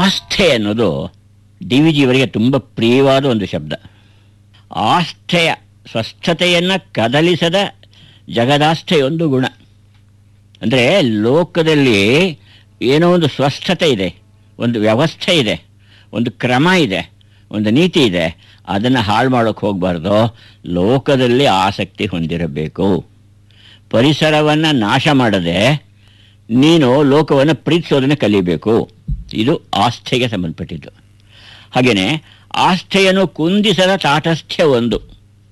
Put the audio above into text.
ಆಸ್ಥೆ ಅನ್ನೋದು D V ಜಿಯವರಿಗೆ ತುಂಬ ಪ್ರಿಯವಾದ ಒಂದು ಶಬ್ದ ಆಸ್ಥೆಯ ಸ್ವಸ್ಥತೆಯನ್ನು ಕದಲಿಸದ ಜಗದಾಸ್ಥೆಯೊಂದು ಗುಣ ಅಂದರೆ ಲೋಕದಲ್ಲಿ ಏನೋ ಒಂದು ಸ್ವಸ್ಥತೆ ಇದೆ ಒಂದು ವ್ಯವಸ್ಥೆ ಇದೆ ಒಂದು ಕ್ರಮ ಇದೆ ಒಂದು ನೀತಿ ಇದೆ ಅದನ್ನು ಹಾಳು ಮಾಡೋಕ್ಕೆ ಹೋಗಬಾರ್ದು ಲೋಕದಲ್ಲಿ ಆಸಕ್ತಿ ಹೊಂದಿರಬೇಕು ಪರಿಸರವನ್ನು ನಾಶ ಮಾಡದೆ ನೀನು ಲೋಕವನ್ನು ಪ್ರೀತಿಸೋದನ್ನು ಕಲಿಬೇಕು ಇದು ಆಸ್ಥೆಗೆ ಸಂಬಂಧಪಟ್ಟಿದ್ದು ಹಾಗೆಯೇ ಆಸ್ಥೆಯನ್ನು ಕುಂದಿಸದ ತಾಟಸ್ಥ್ಯ ಒಂದು